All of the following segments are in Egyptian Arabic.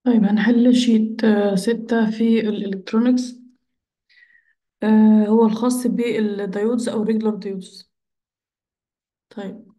طيب هنحل شيت آه، ستة في الإلكترونيكس آه، هو الخاص بالديودز أو ريجولار ديودز طيب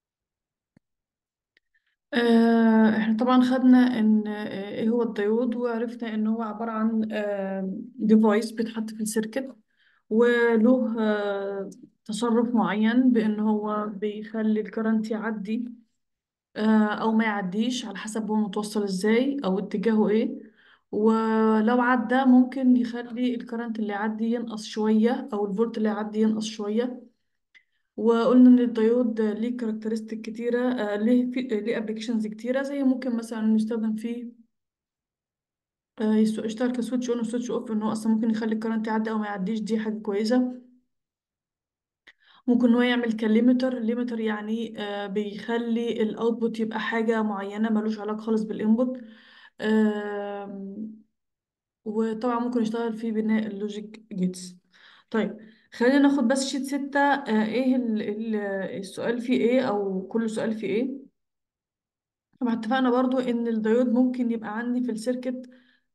آه، احنا طبعا خدنا ان آه، ايه هو الديود وعرفنا ان هو عبارة عن ديفايس بيتحط في السيركت وله آه، تصرف معين بان هو بيخلي الكرنت يعدي آه، او ما يعديش على حسب هو متوصل ازاي او اتجاهه ايه ولو عدى ممكن يخلي الكرنت اللي يعدي ينقص شوية او الفولت اللي يعدي ينقص شوية وقلنا ان الديود ليه كاركترستيك كتيرة آه، ليه في ليه ابلكيشنز كتيرة زي ممكن مثلا يستخدم فيه آه، يس- يشتغل كسويتش اون وسويتش اوف ان هو اصلا ممكن يخلي الكرنت يعدي او ما يعديش دي حاجة كويسة ممكن ان هو يعمل كليمتر ليمتر يعني آه، بيخلي الاوتبوت يبقى حاجة معينة ملوش علاقة خالص بالانبوت آم، وطبعا ممكن يشتغل في بناء اللوجيك جيتس طيب خلينا ناخد بس شيت ستة آه، ايه ال- ال- السؤال فيه ايه او كل سؤال فيه ايه طبعا اتفقنا برضو ان الديود ممكن يبقى عندي في السيركت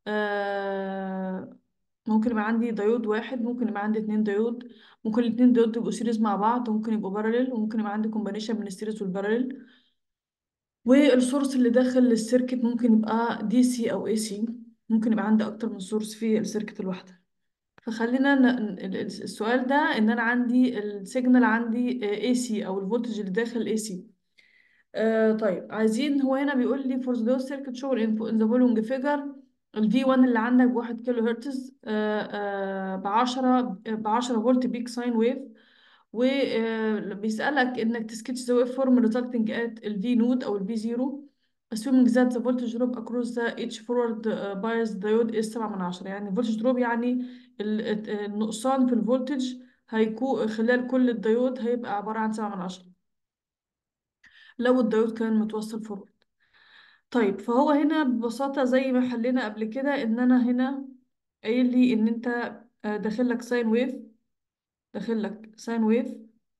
آه، ممكن يبقى عندي ديود واحد ممكن يبقى عندي اتنين ديود ممكن الاتنين ديود يبقوا سيريز مع بعض وممكن يبقوا باراليل وممكن يبقى عندي كومبانيشن من السيريز والباراليل والسورس اللي داخل السيركت ممكن يبقى دي سي او اي سي ممكن يبقى عندي اكتر من سورس في السيركت الواحدة فخلينا ن... ن- ال- السؤال ده ان انا عندي السيجنال عندي اي سي او الفولتج اللي داخل اي سي آه طيب عايزين هو هنا بيقول لي for the circuit shown in in the following figure ال V1 اللي عندك بواحد كيلو هرتز آه آه بعشرة بعشرة فولت بيك ساين ويف وبيسألك إنك تسكتش the waveform resulting at ال V node أو ال V zero assuming that the voltage drop across the each forward uh, bias diode is 7 من عشرة يعني voltage drop يعني ال- ال- النقصان في الفولتج هيكون خلال كل الديود هيبقى عبارة عن 7 من عشرة لو الديود كان متوصل فورورد طيب فهو هنا ببساطة زي ما حلينا قبل كده ان انا هنا قايل لي ان انت آه، داخل لك ساين ويف داخل لك ساين ويف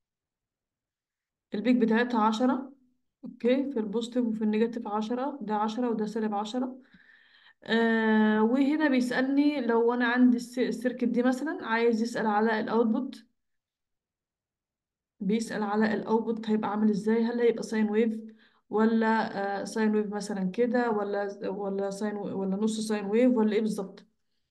البيك بتاعتها عشرة اوكي في البوزيتيف وفي النيجاتيف عشرة ده عشرة وده سالب عشرة آه وهنا بيسألني لو انا عندي الس- السيركت دي مثلا عايز يسأل على الاوتبوت بيسأل على الاوتبوت هيبقى عامل ازاي هل هيبقى ساين ويف ولا آه ساين ويف مثلا كده ولا ولا ساين ولا نص ساين ويف ولا ايه بالظبط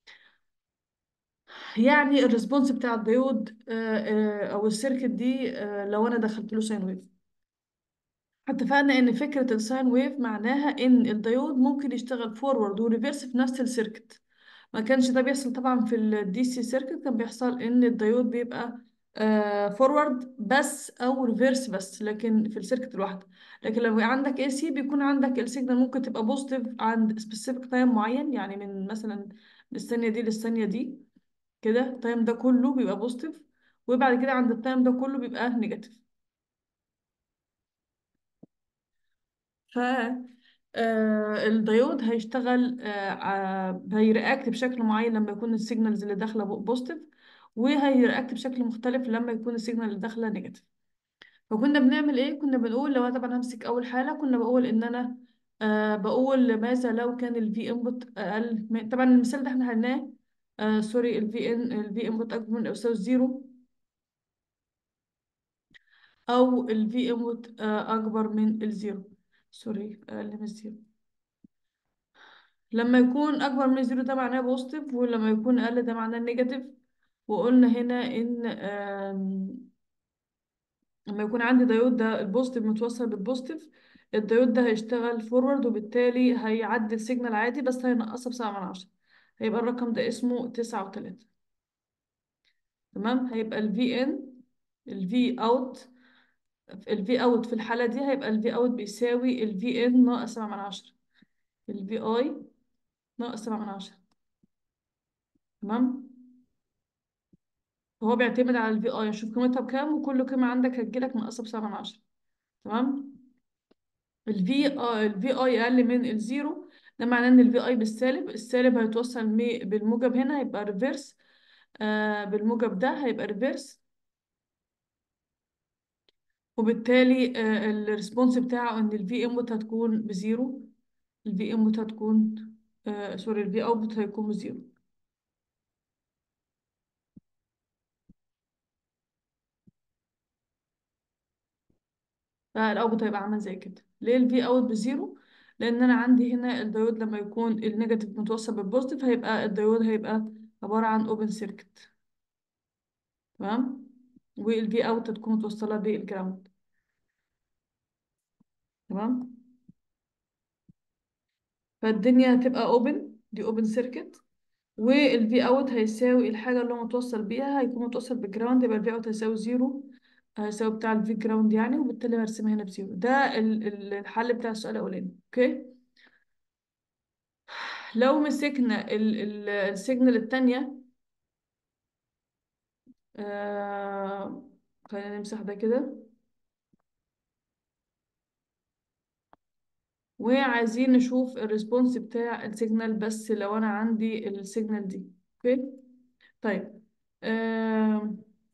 يعني الريسبونس بتاع الديود آه، آه، او السيركت دي آه، لو انا دخلت له ساين ويف اتفقنا ان فكره الساين ويف معناها ان الديود ممكن يشتغل فورورد وريفرس في نفس السيركت ما كانش ده بيحصل طبعا في الدي سي سيركت كان بيحصل ان الديود بيبقى فورورد بس او ريفرس بس لكن في السيركت الواحده لكن لو عندك اي سي بيكون عندك السيجنال ممكن تبقى بوزيتيف عند سبيسيفيك تايم معين يعني من مثلا من الثانيه دي للثانيه دي كده التايم ده كله بيبقى بوزيتيف وبعد كده عند التايم ده كله بيبقى نيجاتيف ف آه، الديود هيشتغل آه، ع- هيرياكت بشكل معين لما يكون السيجنالز اللي داخله بوزيتيف وهيرياكت بشكل مختلف لما يكون السيجنال اللي داخله نيجاتيف فكنا بنعمل ايه كنا بنقول لو أنا طبعا همسك اول حاله كنا بقول ان انا آه بقول ماذا لو كان الفي انبوت اقل من طبعا المثال ده احنا حلناه آه سوري الفي ان الفي انبوت اكبر من او يساوي زيرو او ال V input آه، اكبر من الزيرو سوري اقل من الزيرو لما يكون اكبر من الزيرو ده معناه بوزيتيف ولما يكون اقل ده معناه نيجاتيف وقلنا هنا ان آم، لما يكون عندي ديود ده البوزيتيف متوصل بالبوزيتيف الديود ده هيشتغل فورورد وبالتالي هيعدي السيجنال عادي بس هينقصها بسبعة من عشرة هيبقى الرقم ده اسمه تسعة وتلاتة تمام هيبقى ال VN ال V out ال V out في الحالة دي هيبقى ال V out بيساوي ال VN ناقص سبعة من عشرة ال VI ناقص سبعة من عشرة تمام فهو بيعتمد على ال VI نشوف قيمتها بكام وكل قيمة عندك هتجيلك ناقصة بسبعة من عشرة تمام ال V ال VI أقل من الزيرو ده معناه إن ال VI بالسالب السالب هيتوصل مي- بالموجب هنا هيبقى ريفيرس آه بالموجب ده هيبقى ريفيرس وبالتالي آه الريسبونس بتاعه إن ال V input هتكون بزيرو ال V input هتكون آه سوري الفي اوتبوت هيكون بزيرو فالاوتبوت هيبقى عامل زي كده ليه الفي اوت بزيرو لان انا عندي هنا الديود لما يكون النيجاتيف متوصل بالبوزيتيف هيبقى الديود هيبقى عبارة عن اوبن سيركت تمام والفي اوت تكون متوصلة بالجراوند تمام فالدنيا هتبقى اوبن دي اوبن سيركت والفي اوت هيساوي الحاجة اللي هو متوصل بيها هيكون متوصل بالجراوند يبقى الفي اوت هيساوي زيرو هيساوي بتاع الفي جراوند يعني وبالتالي هرسمها هنا بزيرو ده ال- ال- الحل بتاع السؤال الأولاني اوكي لو مسكنا ال- ال- السيجنال التانية آه خلينا نمسح ده كده وعايزين نشوف الريسبونس بتاع السيجنال بس لو انا عندي السيجنال دي اوكي طيب آه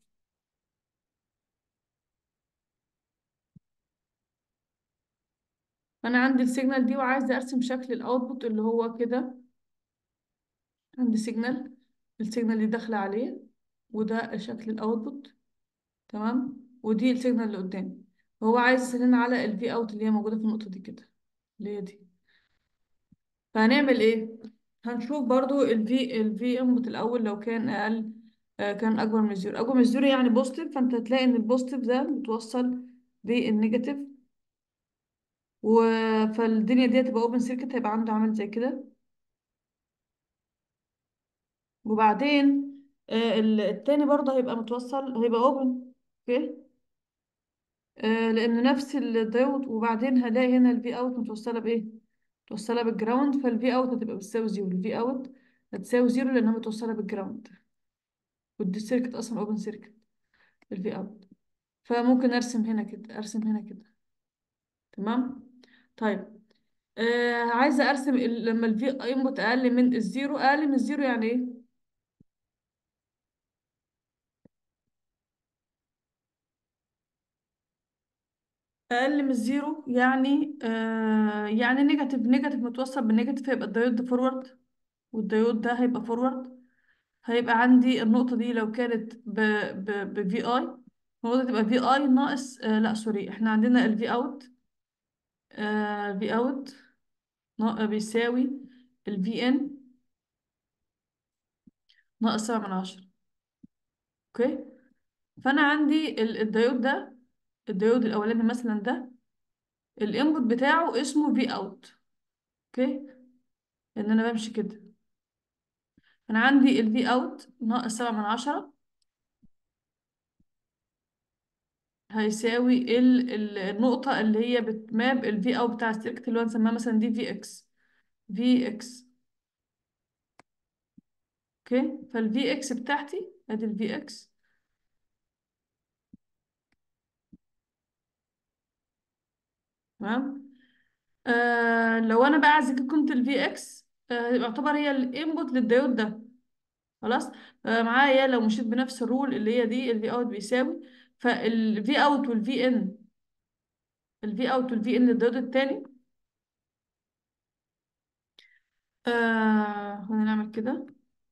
انا عندي السيجنال دي وعايزه ارسم شكل الاوتبوت اللي هو كده عندي سيجنال السيجنال دي داخله عليه وده شكل الاوتبوت تمام ودي السيجنال اللي قدامي هو عايز يسالنا على الفي اوت اللي هي موجوده في النقطه دي كده اللي هي دي فهنعمل ايه هنشوف برضو الفي الفي انبوت الاول لو كان اقل آه، كان اكبر من الزيرو اكبر من الزيرو يعني بوزيتيف فانت هتلاقي ان البوزيتيف ده متوصل بالنيجاتيف و فالدنيا دي هتبقى اوبن سيركت هيبقى عنده عامل زي كده وبعدين آه، ال- التاني برضه هيبقى متوصل هيبقى اوبن اوكي آه، لان نفس الدايود وبعدين هلاقي هنا الفي اوت متوصله بايه متوصله بالجراوند فالفي اوت هتبقى بتساوي زيرو الفي اوت هتساوي زيرو لانها متوصله بالجراوند ودي السيركت اصلا اوبن سيركت الفي اوت فممكن ارسم هنا كده ارسم هنا كده تمام طيب آه عايزه ارسم ال- لما الفي انبوت اقل من الزيرو اقل من الزيرو يعني ايه اقل من الزيرو يعني آه يعني نيجاتيف نيجاتيف متوصل بالنيجاتيف هيبقى الدايود ده فورورد والدايود ده هيبقى فورورد هيبقى عندي النقطة دي لو كانت ب ب ب في اي النقطة دي تبقى في اي ناقص آه لا سوري احنا عندنا الفي اوت الفي اوت بيساوي الفي ان ناقص سبعة من عشرة اوكي فانا عندي ال- الدايود ده الدايود الاولاني مثلا ده الانبوت بتاعه اسمه في اوت اوكي لان انا بمشي كده انا عندي الفي اوت ناقص سبعة من عشرة هيساوي ال ال النقطة اللي هي بتماب الفي اوت بتاع السيركت اللي هو نسميها مثلا دي في اكس في اكس اوكي فالفي اكس بتاعتي ادي الفي اكس تمام آه لو انا بقى عايزه اجيب قيمه الفي اكس آه يعتبر هي الانبوت للديود ده خلاص آه معايا لو مشيت بنفس الرول اللي هي دي الفي اوت بيساوي فالفي اوت والفي ان الفي اوت والفي ان للديود التاني آه خلينا نعمل كده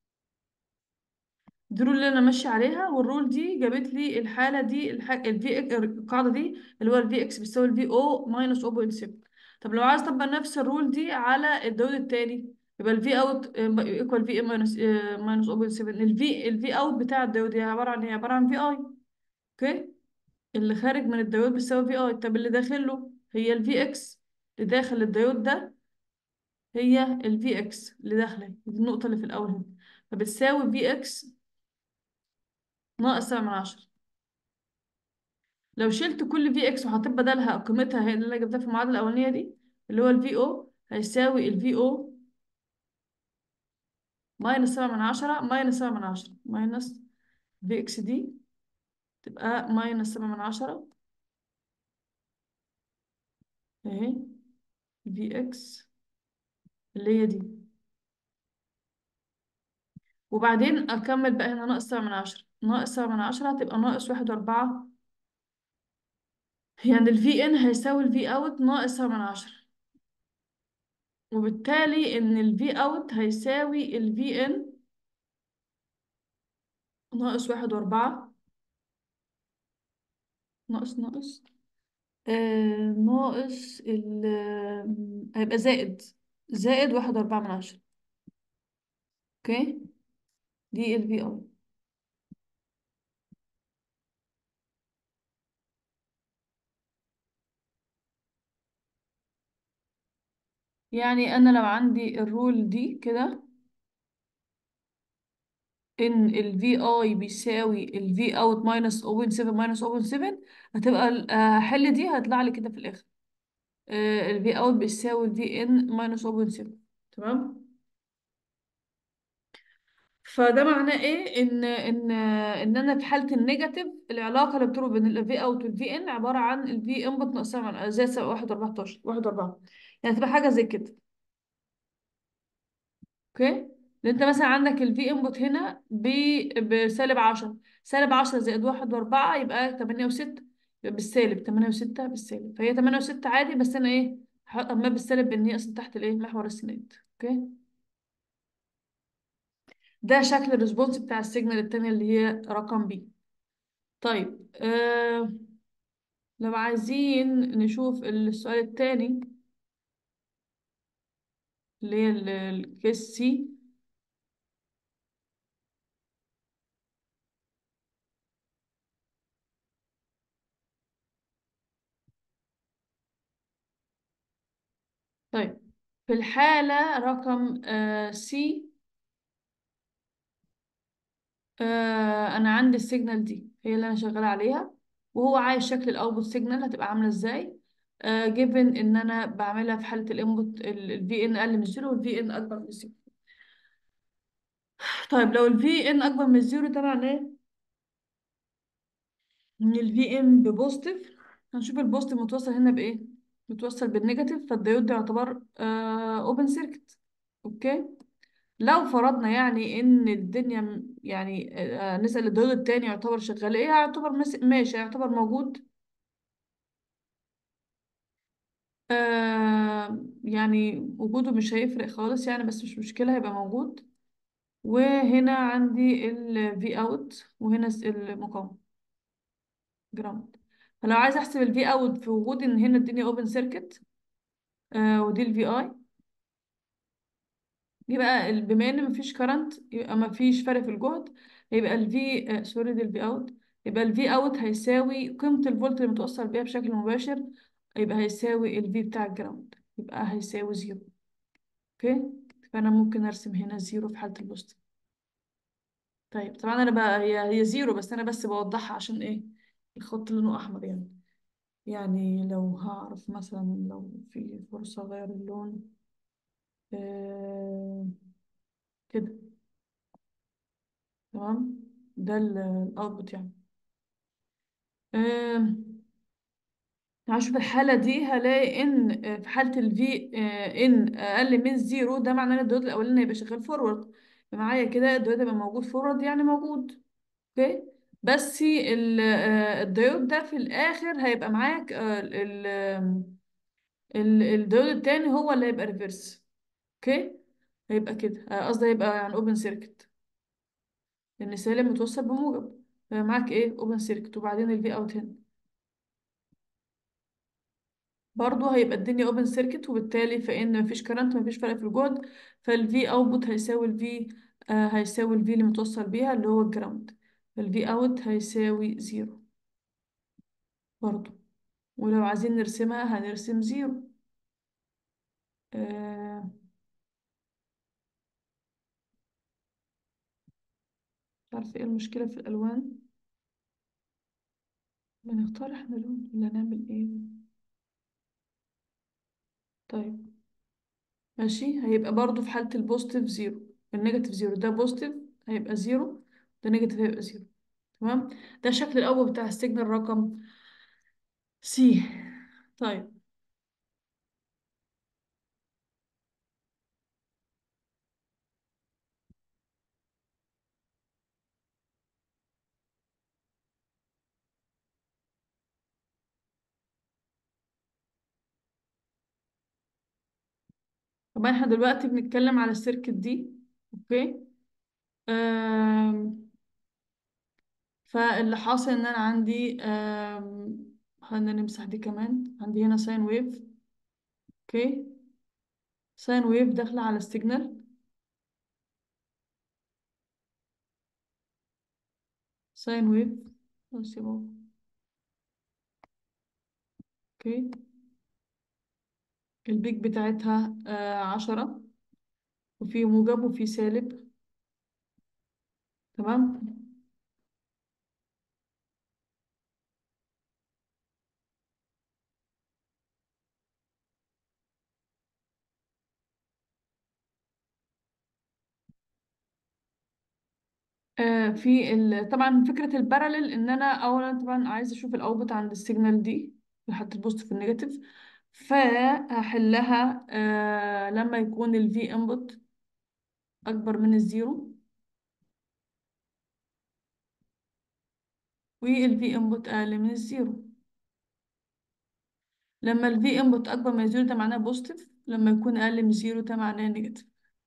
دي الرول اللي انا ماشيه عليها والرول دي جابت لي الحاله دي الح... الفي القاعده دي اللي هو الفي اكس بيساوي الفي او ماينس 0.7 طب لو عايز اطبق نفس الرول دي على الدود التاني يبقى الفي اوت ايكوال في ماينس ماينس 0.7 الفي الفي اوت بتاع الدود هي عباره عن ايه عباره عن في اي اوكي اللي خارج من الديود بيساوي في اي طب اللي داخل له هي الفي اكس اللي داخل الديود ده هي الفي اكس اللي داخله دي النقطه اللي في الاول هنا فبتساوي في اكس ناقص 7 من 10 لو شلت كل في اكس وحطيت بدلها قيمتها هي اللي انا جبتها في المعادله الاولانيه دي اللي هو الفي او هيساوي الفي او ماينس سبعة من عشرة ماينس سبعة من عشرة ماينس في اكس دي تبقى ماينس سبعة من عشرة اهي في اكس اللي هي دي وبعدين اكمل بقى هنا ناقص سبعة من عشرة ناقص سبعة من عشرة هتبقى ناقص واحد واربعة يعني الفي ان هيساوي الفي اوت ناقص سبعة من عشرة وبالتالي ان ال V out هيساوي ال VN ناقص واحد وأربعة ناقص ناقص آه ناقص ال آه، هيبقى زائد زائد واحد وأربعة من عشرة اوكي دي ال في ار يعني أنا لو عندي الرول دي كده إن ال في اي بيساوي ال في اوت ماينس 0.7 ماينس 0.7 هتبقى ال- آه، هحل دي هطلع لي كده في الآخر ال في اوت بيساوي ال في ان ماينس 0.7 تمام فده معناه ايه ان ان ان انا في حاله النيجاتيف العلاقه اللي بتربط بين الفي اوت والفي ان عباره عن الفي انبوت ناقصها من زي 1 14 1 4 يعني تبقى حاجه زي كده اوكي لان انت مثلا عندك الفي انبوت هنا ب- بسالب 10 سالب 10 زائد 1 و4 يبقى 8 و6 يبقى بالسالب 8 و6 بالسالب فهي 8 و6 عادي بس انا ايه هحط اما بالسالب بان هي اصلا تحت الايه محور السينات اوكي ده شكل الريسبونس بتاع السيجنال التانية اللي هي رقم بي طيب آه لو عايزين نشوف السؤال التاني اللي هي ال- الكيس سي طيب في الحالة رقم آه سي آه أنا عندي السيجنال دي هي اللي أنا شغالة عليها وهو عايز شكل الأوتبوت سيجنال هتبقى عاملة إزاي آه given إن أنا بعملها في حالة الانبوت ال VN أقل من الزيرو وال VN أكبر من الزيرو طيب لو ال VN أكبر من الزيرو ده معناه ان الفي ام ببوزيتيف هنشوف البوزيتيف متوصل هنا بايه متوصل بالنيجاتيف فالديود ده يعتبر اوبن سيركت اوكي لو فرضنا يعني ان الدنيا م- يعني آه نسأل الديود التاني يعتبر شغال ايه هيعتبر مس- ماشي هيعتبر موجود آه يعني وجوده مش هيفرق خالص يعني بس مش مشكلة هيبقى موجود وهنا عندي ال V out وهنا س- المقاومة جراوند فلو عايز احسب ال V out في وجود ان هنا الدنيا اوبن سيركت آه ودي الفي اي يبقى ال- بما ان مفيش كرنت يبقى مفيش فرق في الجهد يبقى الفي آه سوري دي الفي اوت يبقى الفي اوت هيساوي قيمة الفولت اللي متوصل بيها بشكل مباشر يبقى هيساوي الفي بتاع الجراوند يبقى هيساوي زيرو اوكي فانا ممكن ارسم هنا زيرو في حالة البوست طيب طبعا انا بقى هي هي زيرو بس انا بس بوضحها عشان ايه الخط لونه احمر يعني يعني لو هعرف مثلا لو في فرصة اغير اللون آه كده تمام ده الاوتبوت يعني آم، هشوف في الحالة دي هلاقي ان آه، في حالة الفي ان اقل من زيرو ده معناه ان الدوت الاولاني هيبقى شغال فورورد معايا كده الدوت هيبقى موجود فورورد يعني موجود اوكي بس ال- آه، الديود ده في الاخر هيبقى معاك آه، ال- آم، ال- الديود التاني هو اللي هيبقى ريفرس اوكي هيبقى كده آه، قصدي هيبقى يعني اوبن سيركت لان سالب متوصل بموجب معاك ايه اوبن سيركت وبعدين الفي اوت هنا برضه هيبقى الدنيا اوبن سيركت وبالتالي فان مفيش كرنت مفيش فرق في الجهد فالفي اوتبوت هيساوي الفي آه هيساوي الفي اللي متوصل بيها اللي هو الجراوند فالفي اوت هيساوي زيرو برضه ولو عايزين نرسمها هنرسم زيرو آه مش عارفة ايه المشكلة في الألوان بنختار احنا لون ولا نعمل ايه طيب ماشي هيبقى برضه في حالة البوزيتيف زيرو النيجاتيف زيرو ده بوزيتيف هيبقى زيرو ده نيجاتيف هيبقى زيرو تمام ده الشكل الأول بتاع السيجنال رقم سي طيب طبعا احنا دلوقتي بنتكلم على السيركت دي اوكي آم، فاللي حاصل ان انا عندي آم، خلينا نمسح دي كمان عندي هنا ساين ويف اوكي ساين ويف داخلة على السيجنال ساين ويف بص يا بابا اوكي البيك بتاعتها آه عشرة وفي موجب وفي سالب تمام آه في ال... طبعا فكرة الباراليل ان انا اولا طبعا عايزة اشوف الاوتبوت عند السيجنال دي في حالة البوزيتيف والنيجاتيف فهحلها آه لما يكون الفي انبوت اكبر من الزيرو والفي انبوت اقل من الزيرو لما الفي انبوت اكبر من الزيرو ده معناه بوزيتيف لما يكون اقل من الزيرو ده معناه نيجاتيف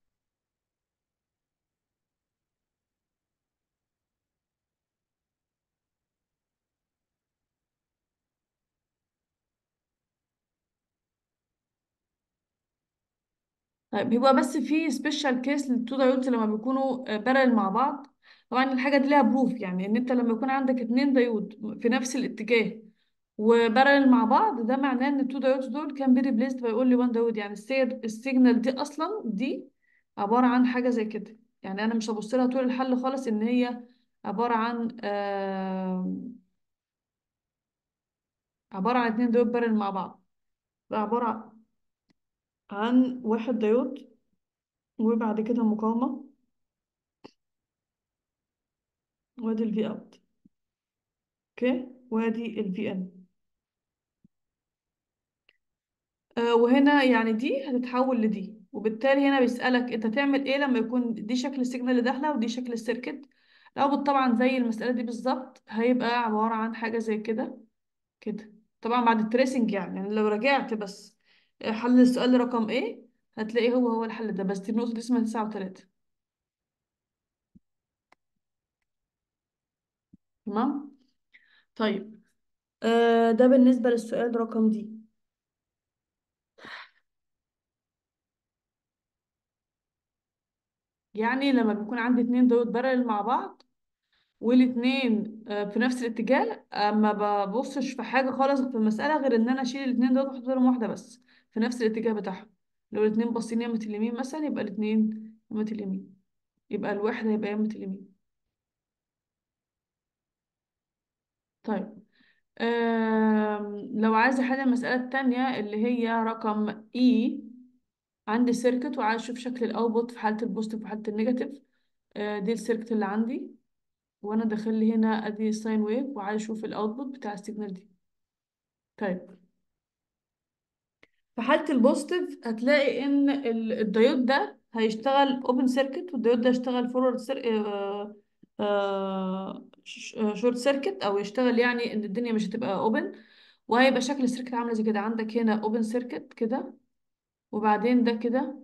طيب يبقى بس في سبيشال كيس للتو دايودز لما بيكونوا بارل مع بعض طبعا الحاجه دي ليها بروف يعني ان انت لما يكون عندك اتنين دايود في نفس الاتجاه وبارل مع بعض ده معناه ان التو دايودز دول كان بي ريبليسد باي اونلي وان دايود يعني السير السيجنال دي اصلا دي عباره عن حاجه زي كده يعني انا مش هبص لها طول الحل خالص ان هي عباره عن آه عباره عن اتنين دايود بارل مع بعض ده عباره عن واحد دايود وبعد كده مقاومه وادي الفي اوت اوكي وادي الفي ان آه وهنا يعني دي هتتحول لدي وبالتالي هنا بيسألك انت تعمل ايه لما يكون دي شكل السيجنال اللي داخله ودي شكل السيركت الاوتبوت طبعا زي المسألة دي بالظبط هيبقى عبارة عن حاجة زي كده كده طبعا بعد التريسنج يعني, يعني لو رجعت بس حل السؤال رقم ايه هتلاقي هو هو الحل ده بس دي النقطة دي اسمها تسعة وتلاتة تمام طيب آه ده بالنسبة للسؤال رقم دي يعني لما بيكون عندي اتنين دايود بارل مع بعض والاتنين آه، في نفس الاتجاه آه، ما ببصش في حاجة خالص في المسألة غير ان انا اشيل الاتنين دول واحط لهم واحدة بس في نفس الاتجاه بتاعهم لو الاتنين باصين يمة اليمين مثلا يبقى الاتنين يمة اليمين يبقى الواحدة يبقى يمة اليمين طيب آم، لو عايزة احل المسألة التانية اللي هي رقم اي عندي سيركت وعايز اشوف شكل الاوتبوت في حالة البوزيتيف وحالة النيجاتيف آه، دي السيركت اللي عندي وانا داخل لي هنا ادي ساين ويف وعايز اشوف الاوتبوت بتاع السيجنال دي طيب في حالة البوزيتيف هتلاقي ان ال- الديود ده هيشتغل اوبن سيركت والديود ده يشتغل فورورد سير... شورت سيركت او يشتغل يعني ان الدنيا مش هتبقى اوبن وهيبقى شكل السيركت عامله زي كده عندك هنا اوبن سيركت كده وبعدين ده كده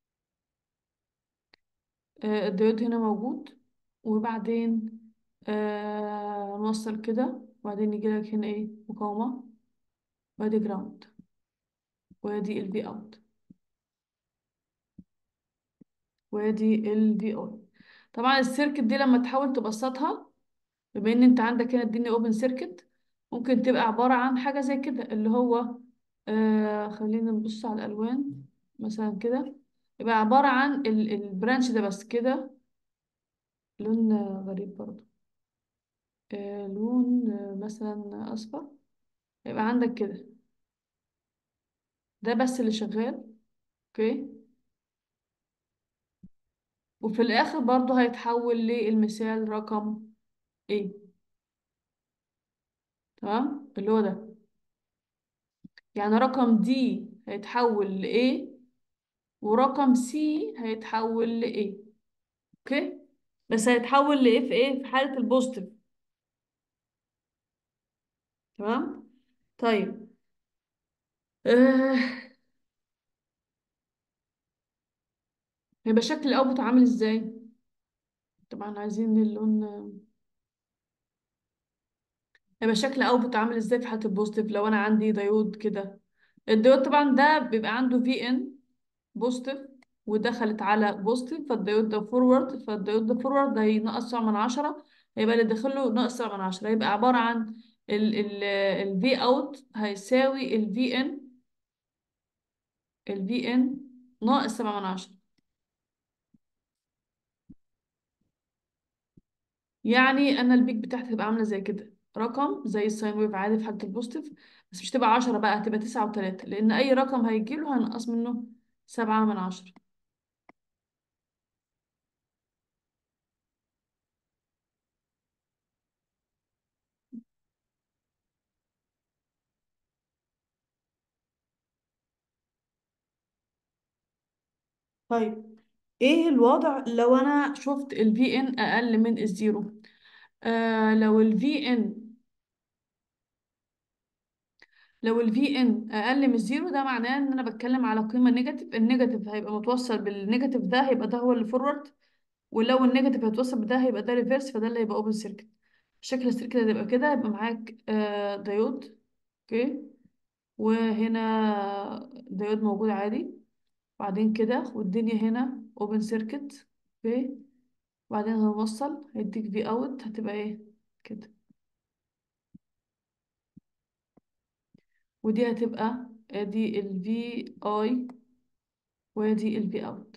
آه، الديود هنا موجود وبعدين آه نوصل كده وبعدين يجي لك هنا ايه مقاومة وادي جراوند وادي البي اوت وادي الفي اي طبعا السيركت دي لما تحاول تبسطها بما ان انت عندك هنا الدنيا اوبن سيركت ممكن تبقى عبارة عن حاجة زي كده اللي هو آه خلينا نبص على الالوان مثلا كده يبقى عبارة عن ال- البرانش ده بس كده لون آه، غريب برضو آه لون آه مثلا اصفر يبقى عندك كده ده بس اللي شغال اوكي وفي الاخر برضو هيتحول للمثال رقم ايه تمام اللي هو ده يعني رقم دي هيتحول ل A ورقم سي هيتحول ل A اوكي بس هيتحول ل A في ايه في حالة البوزيتيف تمام طيب آه هيبقى شكل الاوتبوت عامل ازاي طبعا عايزين اللون هيبقى شكل الاوتبوت عامل ازاي في حالة البوزيتيف لو انا عندي ديود كده الديود طبعا ده بيبقى عنده في ان بوزيتيف ودخلت على بوزيتيف فالديود ده فورورد فالديود ده فورورد هينقص سبعة من عشرة هيبقى اللي داخله ناقص سبعة من عشرة هيبقى عبارة عن ال ال ال V out هيساوي ال VN ال VN ناقص سبعة من عشرة يعني أنا البيك بتاعتي هتبقى عاملة زي كده رقم زي الساين ويف عادي في حالة البوزيتيف بس مش تبقى عشرة بقى هتبقى تسعة وتلاتة لأن أي رقم هيجيله هنقص منه سبعة من عشرة طيب ايه الوضع لو انا شفت ال VN اقل من الزيرو آه لو ال VN لو ال VN اقل من الزيرو ده معناه ان انا بتكلم على قيمة نيجاتيف النيجاتيف هيبقى متوصل بالنيجاتيف ده هيبقى ده هو اللي فورورد ولو النيجاتيف هيتوصل بده هيبقى ده ريفرس فده اللي هيبقى اوبن سيركت شكل السيركت هتبقى كده يبقى معاك آه ديود اوكي وهنا ديود موجود عادي بعدين كده والدنيا هنا اوبن سيركت اوكي وبعدين هنوصل هيديك في اوت هتبقى ايه كده ودي هتبقى دي ال في اي ودي ال في اوت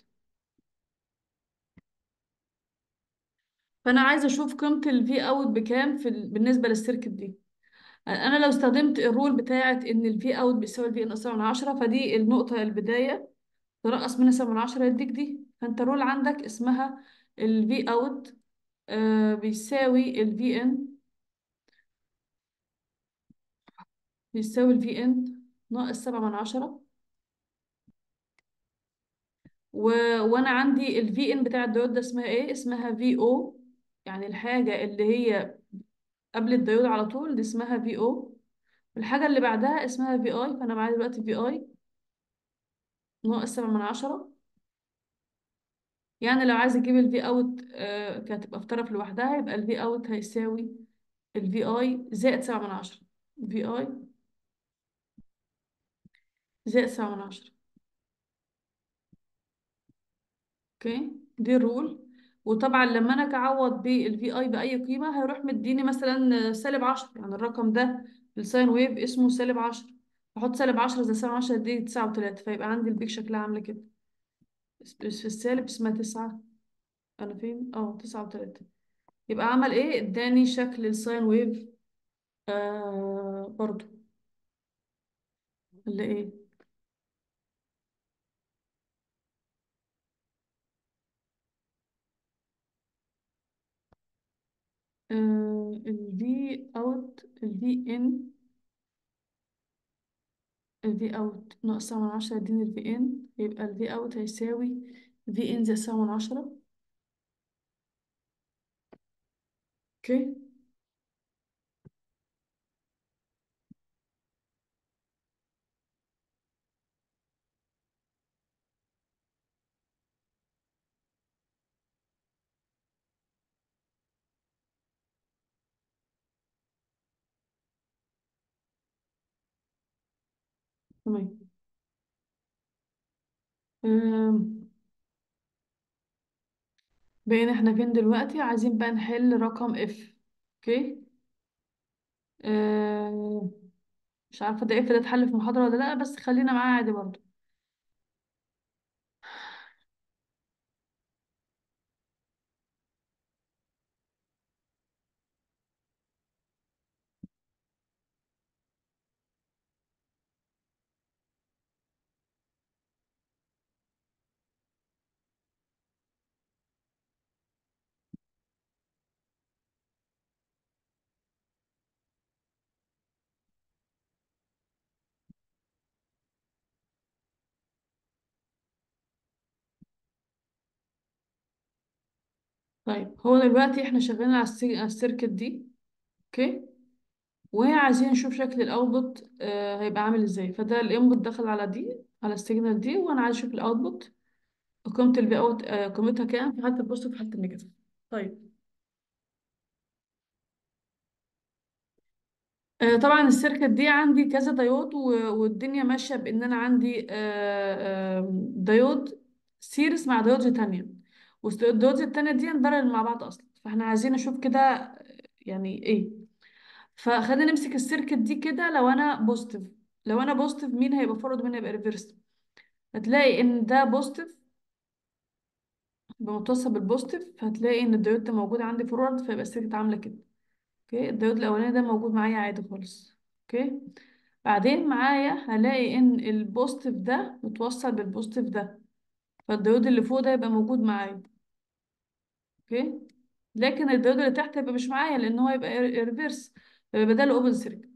فانا عايزه اشوف قيمه ال في اوت بكام في ال... بالنسبه للسيركت دي انا لو استخدمت الرول بتاعه ان ال في اوت بيساوي ال في ناقص من عشرة فدي النقطه البدايه تنقص منها 7 من عشرة يديك دي فانت رول عندك اسمها ال في اوت آه بيساوي ال في ان بيساوي ال في ان ناقص 7 من عشرة و... وانا عندي الفي ان بتاع الديود ده اسمها ايه اسمها في او يعني الحاجه اللي هي قبل الديود على طول دي اسمها في او الحاجه اللي بعدها اسمها في اي فانا معايا دلوقتي في اي ناقص سبعة من عشرة يعني لو عايز اجيب الفي اوت آه كانت تبقى في طرف لوحدها يبقى الفي اوت هيساوي الفي اي زائد سبعة من عشرة في اي زائد سبعة من عشرة اوكي دي الرول وطبعا لما انا اعوض بالفي اي باي قيمه هيروح مديني مثلا سالب 10 يعني الرقم ده الساين ويف اسمه سالب 10 احط سالب 10 زي سالب 10 دي 9 و3 فيبقى عندي البيك شكلها عامله كده بس بس في السالب اسمها 9 انا فين اه 9 و3 يبقى عمل ايه اداني شكل الساين ويف آه برضو اللي ايه آه الفي اوت الفي ان الفي اوت ناقص سبعة من عشرة يديني الفي ان يبقى الفي اوت هيساوي في ان زائد سبعة من عشرة اوكي تمام آم، بقينا احنا فين دلوقتي عايزين بقى نحل رقم اف اوكي آم، مش عارفة ده اف ده اتحل في محاضرة ولا لا بس خلينا معاه عادي برضه طيب هو دلوقتي احنا شغالين على السي- على السيركت دي اوكي وعايزين نشوف شكل الاوتبوت آه هيبقى عامل ازاي فده الانبوت دخل على دي على السيجنال دي وانا عايز اشوف الاوتبوت قيمة الفي اوت آه، قيمتها كام في حالة البوزيتيف وفي حالة النيجاتيف طيب آه، طبعا السيركت دي عندي كذا ديود و- والدنيا ماشية بإن أنا عندي آه، آه، ديود سيريس مع ديود تانية والديود التانية دي بارل مع بعض أصلا فاحنا عايزين نشوف كده آه، يعني إيه فخلينا نمسك السيركت دي كده لو أنا بوزيتيف لو أنا بوزيتيف مين هيبقى فورورد ومين هيبقى ريفرس هتلاقي إن ده بوزيتيف بمتصل بالبوزيتيف هتلاقي إن الديود ده موجود عندي فورورد فيبقى السيركت عاملة كده اوكي الديود الاولاني ده موجود معايا عادي خالص اوكي بعدين معايا هلاقي ان البوزيتيف ده متوصل بالبوزيتيف ده فالديود اللي فوق ده يبقى موجود معايا اوكي لكن الديود اللي تحت يبقى مش معايا لان هو يبقى ريفرس فيبقى ده الاوبن سيركت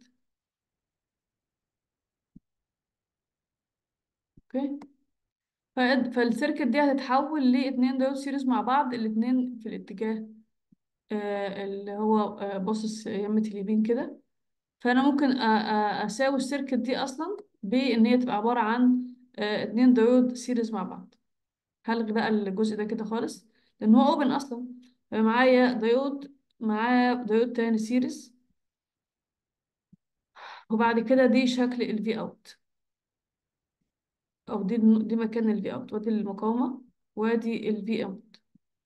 اوكي ف- فالسيركت دي هتتحول لاتنين ديود سيريز مع بعض الاتنين في الاتجاه آه اللي هو آه باصص يمة اليمين كده فانا ممكن أ- أ- اساوي السيركت دي اصلا بان هي تبقى عباره عن آه، اتنين دايود سيريز مع بعض هلغي بقى الجزء ده كده خالص لان هو اوبن اصلا يبقى معايا دايود معايا دايود تاني سيريز وبعد كده دي شكل الفي اوت او دي دي مكان الفي اوت وادي المقاومه وادي الفي اوت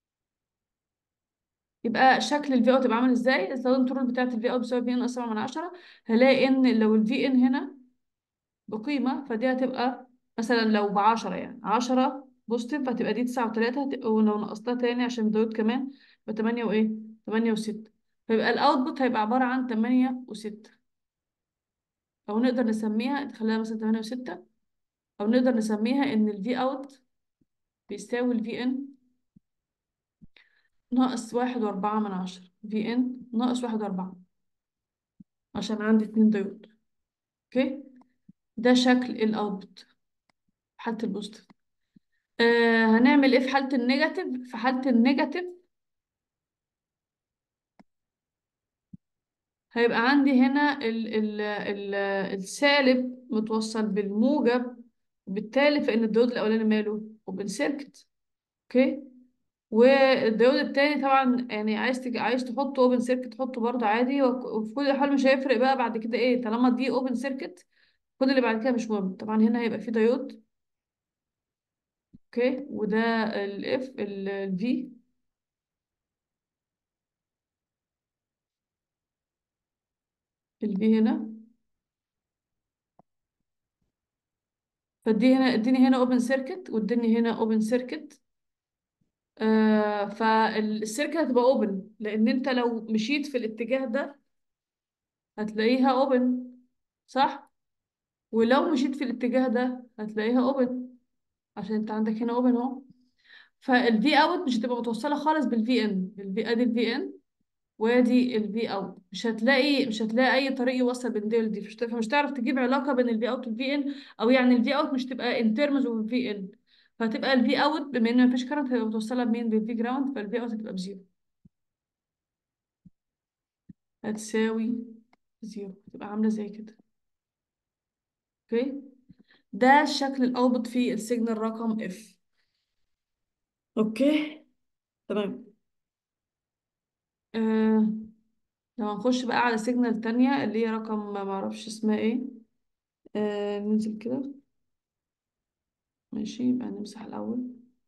يبقى شكل الفي اوت يبقى عامل ازاي استخدمت الرول بتاعت الفي اوت بتساوي في ان اس 7 من 10 هلاقي ان لو الفي ان هنا بقيمة فدي هتبقى مثلا لو بعشرة يعني عشرة بوزيتيف هتبقى دي تسعة وتلاتة هتبقى ولو نقصتها تاني عشان دول كمان يبقى تمانية وإيه تمانية وستة فيبقى الأوتبوت هيبقى عبارة عن تمانية وستة أو نقدر نسميها خليها مثلا تمانية وستة أو نقدر نسميها إن الفي أوت بيساوي الفي إن ناقص واحد وأربعة من عشرة في إن ناقص واحد وأربعة عشان عندي اتنين ديود أوكي ده شكل الأوتبوت في حالة البوزيتيف آه هنعمل ايه في حالة النيجاتيف في حالة النيجاتيف هيبقى عندي هنا ال ال ال السالب متوصل بالموجب وبالتالي فإن الديود الأولاني ماله اوبن سيركت اوكي والديود التاني طبعا يعني عايز تج... عايز تحطه اوبن سيركت تحطه برضه عادي وك- وفي كل حال مش هيفرق بقى بعد كده ايه طالما دي اوبن سيركت كل اللي بعد كده مش مهم طبعا هنا هيبقى في ديود اوكي وده الاف الفي الفي هنا فدي هنا اديني هنا اوبن سيركت واديني هنا اوبن سيركت آه فالسيركل هتبقى اوبن لان انت لو مشيت في الاتجاه ده هتلاقيها اوبن صح ولو مشيت في الاتجاه ده هتلاقيها اوبن عشان انت عندك هنا اوبن اهو فالفي اوت مش هتبقى متوصله خالص بالفي ان الفي ادي الفي ان وادي الفي اوت مش هتلاقي مش هتلاقي اي طريق يوصل بين دي ودي مش هتعرف مش هتعرف تجيب علاقه بين الفي اوت والفي ان او يعني الفي اوت مش تبقى ان ترمز اوف الفي ان فهتبقى الفي اوت بما ان مفيش كارنت هتبقى متوصله بمين بالفي جراوند فالفي اوت هتبقى بزيرو هتساوي زيرو تبقى عاملة زي كده اوكي ده شكل الاوتبوت في السيجنال رقم اف اوكي تمام آه لو هنخش بقى على سيجنال تانية اللي هي رقم ما معرفش اسمها ايه آه ننزل كده ماشي يبقى نمسح الأول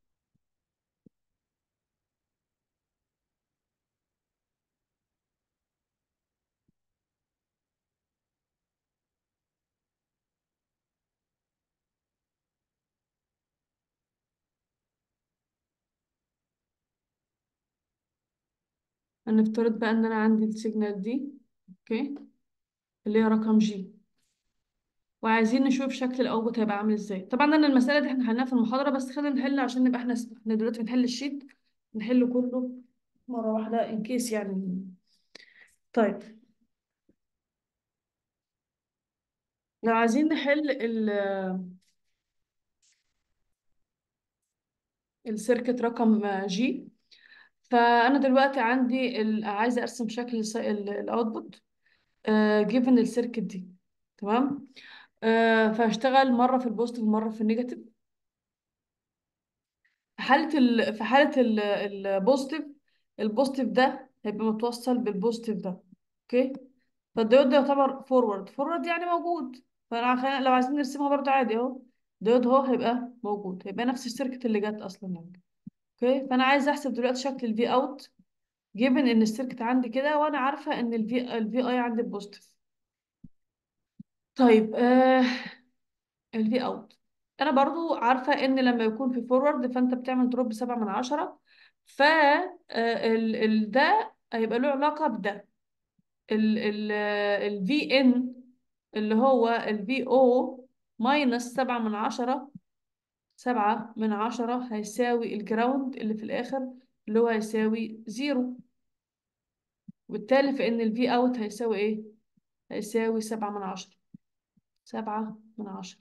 هنفترض بقى ان انا عندي السيجنال دي اوكي اللي هي رقم جي وعايزين نشوف شكل الاوتبوت هيبقى عامل ازاي طبعا انا المسألة دي احنا حلناها في المحاضرة بس خلينا نحل عشان نبقى احنا احنا دلوقتي بنحل الشيت نحله كله مرة واحدة ان كيس يعني طيب لو عايزين نحل ال السيركت رقم جي فأنا دلوقتي عندي ال- عايزة أرسم شكل الأوتبوت جيفن السيركت دي تمام آه، فهشتغل مرة في البوزيتيف ومرة في النيجاتيف حالة ال... في حالة ال... البوزيتيف البوزيتيف ده هيبقى متوصل بالبوزيتيف ده اوكي فالديود ده يعتبر فورورد فورورد يعني موجود فانا خلينا لو عايزين نرسمها برضو عادي اهو الديود اهو هيبقى موجود هيبقى نفس السيركت اللي جت اصلا يعني اوكي فانا عايزه احسب دلوقتي شكل الفي اوت جيبن ان السيركت عندي كده وانا عارفه ان الفي الفي اي عندي بوزيتيف طيب آه الفي اوت انا برضو عارفه ان لما يكون في فورورد فانت بتعمل دروب بسبعة من عشرة ف آه، ال ال ده هيبقى له علاقه بده ال ال ال في ان اللي هو ال في او ماينس سبعة من عشرة سبعة من عشرة هيساوي الجراوند اللي في الآخر اللي هو هيساوي زيرو وبالتالي فإن ال في اوت هيساوي إيه؟ هيساوي سبعة من عشرة سبعة من عشرة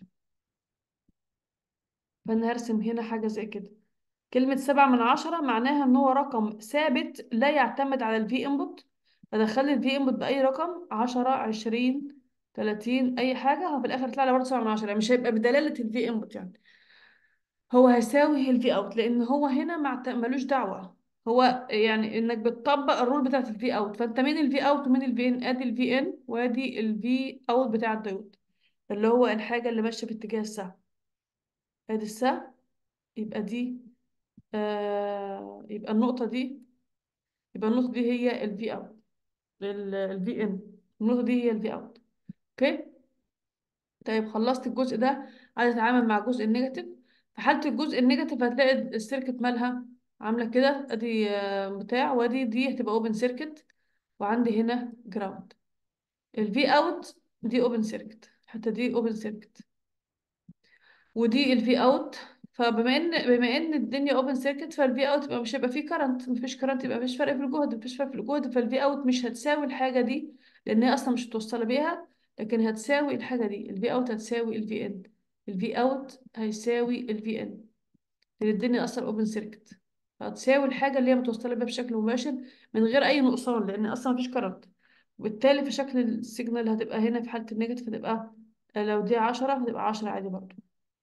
فأنا هرسم هنا حاجة زي كده كلمة سبعة من عشرة معناها إن هو رقم ثابت لا يعتمد على الفي انبوت فدخل الفي انبوت بأي رقم عشرة عشرين تلاتين أي حاجة هو في الآخر يطلع لي برضه سبعة من عشرة يعني مش هيبقى بدلالة الفي انبوت يعني هو هيساوي الفي اوت لأن هو هنا معت- ملوش دعوة هو يعني إنك بتطبق الرول بتاعت الفي اوت فأنت مين الفي اوت ومين الفي ان أدي الفي ان وأدي الفي اوت بتاع الديود اللي هو الحاجة اللي ماشية في اتجاه السهم أدي السهم يبقى دي آه يبقى النقطة دي يبقى النقطة دي هي الفي اوت الفي ان النقطة دي هي الفي اوت اوكي طيب خلصت الجزء ده عايز اتعامل مع الجزء النيجاتيف في حالة الجزء النيجاتيف هتلاقي السيركت مالها عاملة كده ادي آه، بتاع وادي دي هتبقى اوبن سيركت وعندي هنا جراوند الفي اوت دي اوبن سيركت حتى دي اوبن سيركت ودي الفي اوت فبما ان بما ان الدنيا اوبن سيركت فالفي اوت يبقى مش هيبقى فيه كرنت مفيش كرنت يبقى مفيش فرق في الجهد مفيش فرق في الجهد فالفي اوت مش هتساوي الحاجه دي لان هي اصلا مش متوصله بيها لكن هتساوي الحاجه دي الفي اوت هتساوي الفي ان الفي اوت هيساوي الفي ان لان الدنيا اصلا اوبن سيركت فهتساوي الحاجه اللي هي متوصله بيها بشكل مباشر من غير اي نقصان لان اصلا مفيش كرنت وبالتالي في شكل السيجنال هتبقى هنا في حاله النيجاتيف هتبقى لو دي 10 هتبقى 10 عادي برضه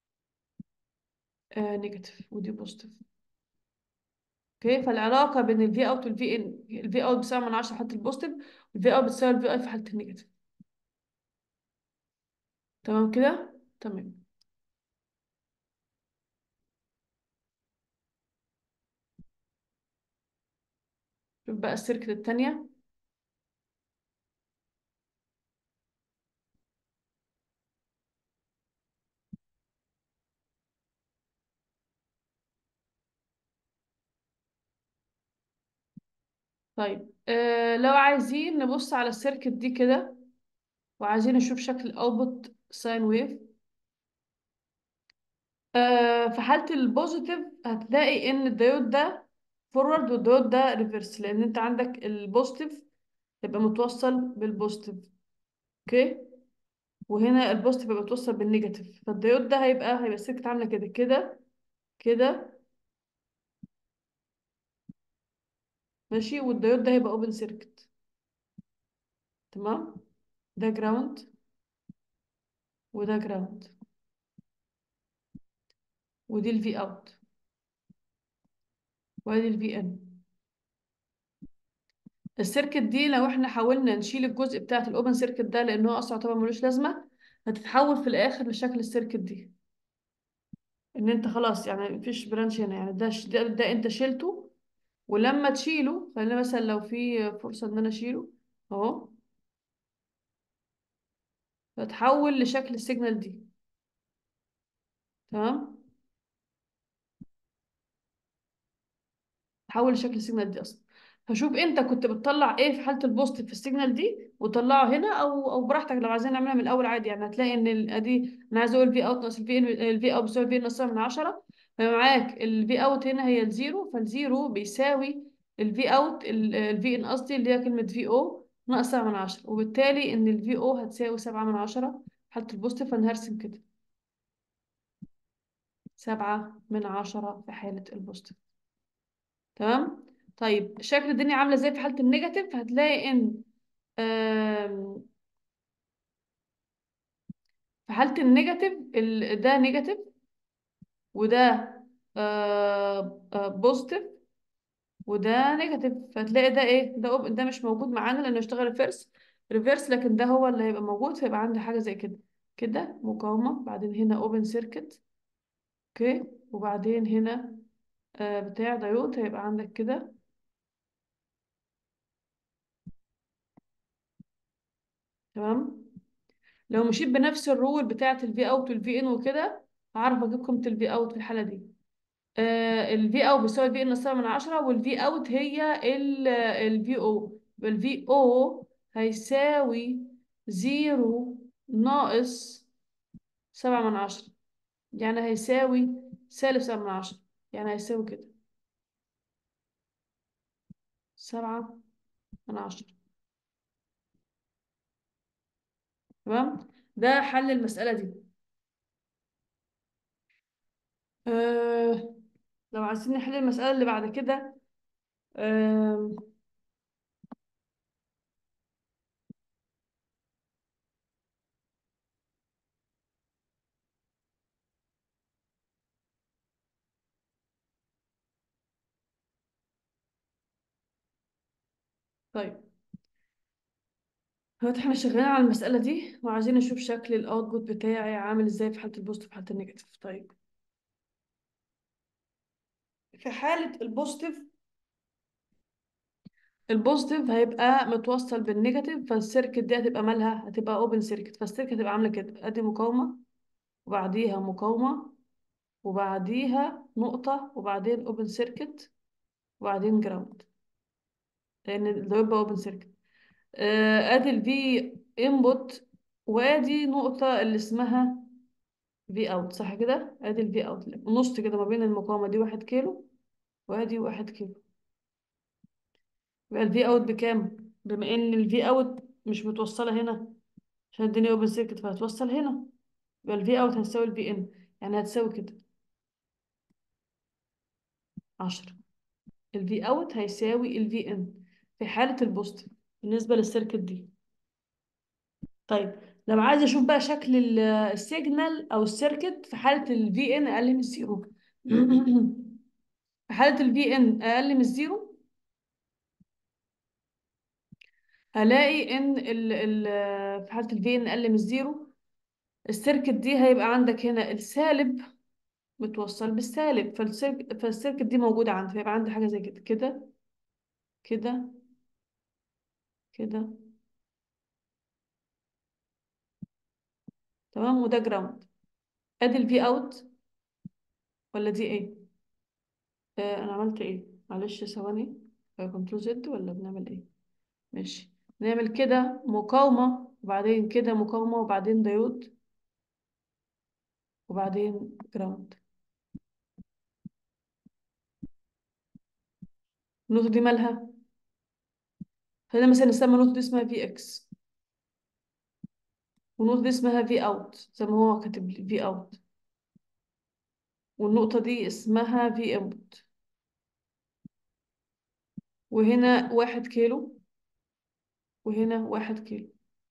آه نيجاتيف ودي بوزيتيف اوكي فالعلاقه بين الفي اوت والفي ان الفي اوت بتساوي من 10 في حاله البوزيتيف والفي اوت بتساوي الفي اي في حاله النيجاتيف تمام كده تمام شوف بقى السيركت التانية طيب آه لو عايزين نبص على السيركت دي كده وعايزين نشوف شكل الاوتبوت ساين ويف آه في حالة البوزيتيف هتلاقي ان الديود ده فورورد والديود ده ريفرس لان انت عندك البوزيتيف يبقى متوصل بالبوزيتيف اوكي وهنا البوزيتيف يبقى متوصل بالنيجاتيف فالديود ده هيبقى هيبقى السيركت عاملة كده كده كده ماشي والديود ده هيبقى اوبن سيركت تمام ده جراوند وده جراوند ودي الفي اوت وادي الفي ان السيركت دي لو احنا حاولنا نشيل الجزء بتاعت الاوبن سيركت ده لان هو اصلا طبعا ملوش لازمه هتتحول في الاخر لشكل السيركت دي ان انت خلاص يعني مفيش برانش هنا يعني ده ش- ده, ده انت شيلته ولما تشيله خلينا مثلا لو في فرصه ان انا اشيله اهو فتحول لشكل السيجنال دي تمام تحول لشكل السيجنال دي اصلا فشوف انت كنت بتطلع ايه في حاله البوزيتيف في السيجنال دي وطلعه هنا او او براحتك لو عايزين نعملها من الاول عادي يعني هتلاقي ان ال- ادي انا عايزه اقول في اوت ناقص الفي ان الفي اوت بيساوي في ان ناقص من 10 فمعاك الفي اوت هنا هي الزيرو فالزيرو بيساوي الفي اوت الفي ان قصدي اللي هي كلمه في او ناقص 7 من 10 وبالتالي ان الفي او هتساوي 7 من 10 حاله البوزيتيف فانا هرسم كده 7 من 10 في حاله البوزيتيف تمام طيب شكل الدنيا عامله ازاي في حاله النيجاتيف هتلاقي ان آم، في حاله النيجاتيف ال- ده نيجاتيف وده بوزيتيف وده نيجاتيف فتلاقي ده ايه ده أوب- ده مش موجود معانا لانه اشتغل ريفرس ريفرس لكن ده هو اللي هيبقى موجود فيبقى عندي حاجه زي كده كده مقاومه بعدين هنا اوبن سيركت اوكي وبعدين هنا آه بتاع دايود هيبقى عندك كده تمام لو مشيت بنفس الرول بتاعه الفي اوت والفي ان وكده هعرف اجيب قيمه الفي اوت في الحاله دي آه الفي اوت بيساوي الفي ان السبعة من عشرة والفي اوت هي الفي او الفي او هيساوي زيرو ناقص سبعة من عشرة يعني هيساوي سالب سبعة من عشرة يعني هيساوي كده سبعة من عشرة تمام ده حل المسألة دي آه لو عايزين نحل المسألة اللي بعد كده آه طيب دلوقتي احنا شغالين على المسألة دي وعايزين نشوف شكل الاوتبوت بتاعي عامل ازاي في حالة البوزيتيف في حالة النيجاتيف طيب في حالة البوزيتيف البوزيتيف هيبقى متوصل بالنيجاتيف فالسيركت دي هتبقى مالها هتبقى اوبن سيركت فالسيركت هتبقى عاملة كده ادي مقاومة وبعديها مقاومة وبعديها نقطة وبعدين اوبن سيركت وبعدين جراوند لان ده يبقى اوبن سيركت ادي الفي انبوت وادي نقطة اللي اسمها في اوت صح كده ادي الفي اوت نص كده ما بين المقاومة دي واحد كيلو وادي واحد كيلو يبقى الفي اوت بكام بما ان الفي اوت مش متوصلة هنا عشان الدنيا اوبن سيركت فهتوصل هنا يبقى الفي اوت هتساوي الفي ان يعني هتساوي كده عشرة الفي اوت هيساوي الفي ان في حالة البوست بالنسبة للسيركت دي طيب لو عايزة اشوف بقى شكل ال- السيجنال او السيركت في حالة الفي ان اقل من الزيرو في حالة الفي ان اقل من الزيرو هلاقي ان ال ال في حالة الفي ان اقل من الزيرو السيركت دي هيبقى عندك هنا السالب متوصل بالسالب فالسيرك فالسيركت دي موجودة عندي فيبقى عندي حاجة زي كده كده كده كده تمام وده جراوند ادي الفي اوت ولا دي ايه آه انا عملت ايه معلش ثواني كنترول زد ولا بنعمل ايه ماشي نعمل كده مقاومة وبعدين كده مقاومة وبعدين ديود وبعدين جراوند النقطة دي مالها خلينا مثلا نسمي النقطة دي اسمها في اكس والنقطة دي اسمها في اوت زي ما هو كاتب لي في اوت والنقطة دي اسمها في انبوت وهنا واحد كيلو وهنا واحد كيلو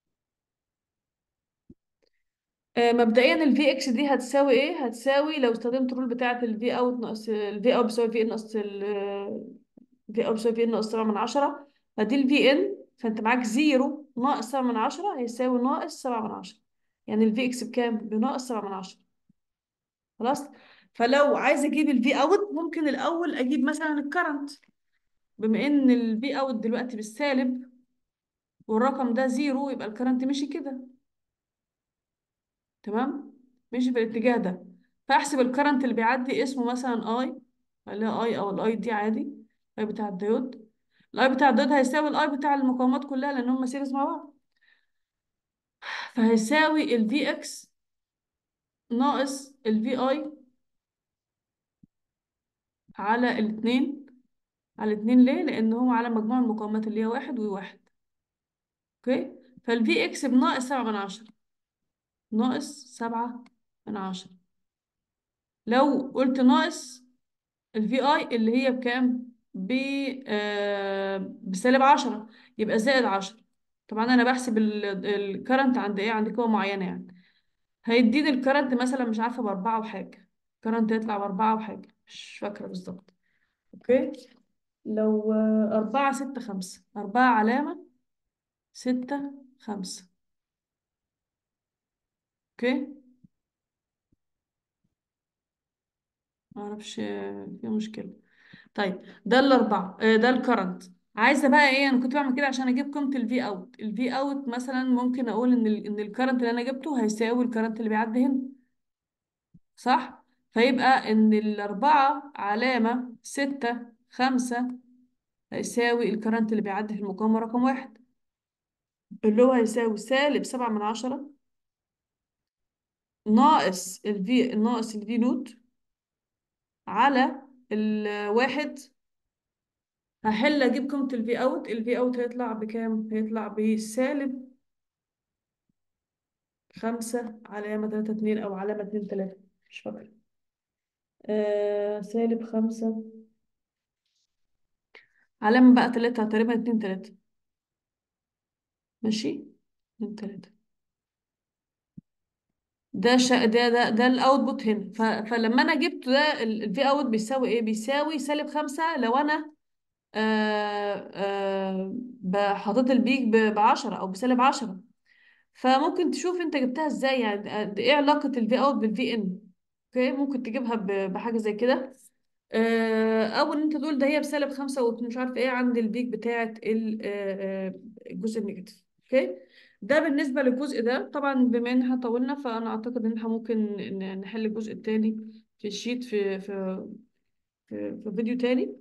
آه مبدئيا الفي اكس دي هتساوي ايه هتساوي لو استخدمت الرول بتاعة الفي اوت ناقص الفي اوت بيساوي في ان ناقص الفي اوت بيساوي في ان ناقص 7 من 10 فدي الفي ان فانت معاك زيرو ناقص 7 من 10 هيساوي ناقص 7 من 10 يعني الفي اكس بكام بناقص 7 من 10 خلاص فلو عايز اجيب الفي اوت ممكن الاول اجيب مثلا الكرنت بما ان الفي اوت دلوقتي بالسالب والرقم ده زيرو يبقى الكرنت مشي كده تمام مشي في الاتجاه ده فاحسب الكرنت اللي بيعدي اسمه مثلا اي خليها اي او الاي دي عادي اي بتاع الديود الاي بتاع الديود هيساوي الاي بتاع المقاومات كلها لان هم سيريز مع بعض فهيساوي الفي اكس ناقص الفي اي على الاثنين على الاثنين ليه لان هو على مجموع المقاومات اللي هي واحد وواحد اوكي فالفي اكس بناقص سبعة من عشرة ناقص سبعة من عشرة لو قلت ناقص الفي اي اللي هي بكام ب آه بسالب 10 يبقى زائد 10 طبعا انا بحسب الكرنت عند ايه عند قوه معينه يعني هيديني الكرنت مثلا مش عارفه باربعه وحاجه كرنت هيطلع بأربعة وحاجة مش فاكرة بالظبط اوكي لو آه، أربعة ستة خمسة أربعة علامة ستة خمسة اوكي معرفش آه، في مشكلة طيب ده الأربعة آه، ده الكرنت عايزة بقى ايه انا كنت بعمل كده عشان اجيب قيمة الفي اوت الفي اوت مثلا ممكن اقول ان ال ان الكرنت اللي انا جبته هيساوي الكرنت اللي بيعدي هنا صح فيبقى ان الأربعة علامة ستة خمسة هيساوي الكرنت اللي بيعدي في المقاومة رقم واحد اللي هو هيساوي سالب سبعة من عشرة ناقص الفي ناقص الفي نوت على الواحد هحل اجيب قيمة الفي اوت الفي اوت هيطلع بكام؟ هيطلع بسالب خمسة علامة تلاتة اتنين أو علامة اتنين تلاتة مش فاكرة آه سالب خمسة علامة بقى تلاتة تقريبا اتنين تلاتة ماشي اتنين تلاتة ده شا... ده ده ده الاوتبوت هنا ف... فلما انا جبت ده الفي اوت بيساوي ايه بيساوي سالب خمسة لو انا آه آه ب- حطيت البيك ب 10 او بسالب 10 فممكن تشوف انت جبتها ازاي يعني قد ايه علاقة الفي اوت بالفي ان اوكي ممكن تجيبها ب- بحاجة زي كده آه، او ان انت تقول ده هي بسالب خمسة ومش عارف ايه عند البيك بتاعة ال- آه، آه، الجزء النيجاتيف اوكي ده بالنسبة للجزء ده طبعا بما ان احنا طولنا فانا اعتقد ان احنا ممكن ن- نحل الجزء التاني في الشيت في في في, في فيديو تاني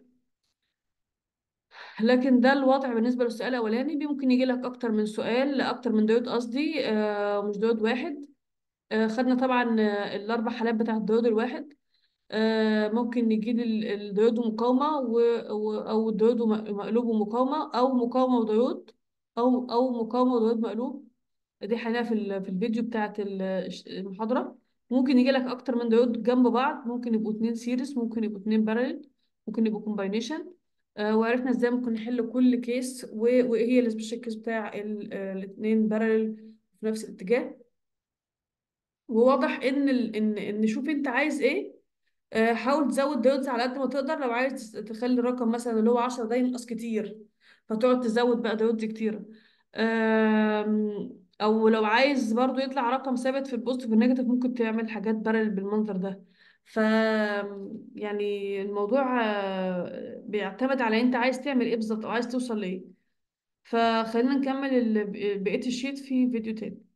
لكن ده الوضع بالنسبة للسؤال الأولاني بي- ممكن يجي لك أكتر من سؤال أكتر من ديود قصدي آه، مش ديود واحد آه، خدنا طبعا آه، الأربع حالات بتاعة الديود الواحد آه، ممكن نجيب ال- الديود ومقاومة و... و... أو الديود وم- مقلوب ومقاومة أو مقاومة وديود أو أو مقاومة وديود مقلوب دي حالة في ال... في الفيديو بتاعت ال- الش- المحاضرة ممكن يجي لك أكتر من ديود جنب بعض ممكن يبقوا اتنين سيريس ممكن يبقوا اتنين بارل ممكن يبقوا كومباينيشن وعرفنا ازاي ممكن نحل كل كيس و... وإيه هي السبيشال كيس بتاع ال... آه، الاتنين بارل في نفس الاتجاه وواضح ان ال... ان ان شوف انت عايز ايه آه، حاول تزود دايودز على قد ما تقدر لو عايز تخلي الرقم مثلا اللي هو 10 ده ينقص كتير فتقعد تزود بقى دايودز كتير آم، او لو عايز برضو يطلع رقم ثابت في البوزيتيف والنيجاتيف ممكن تعمل حاجات بارل بالمنظر ده ف يعني الموضوع آه، بيعتمد على انت عايز تعمل ايه بالظبط او عايز توصل لايه فخلينا نكمل ال- بقية الشيت في فيديو تاني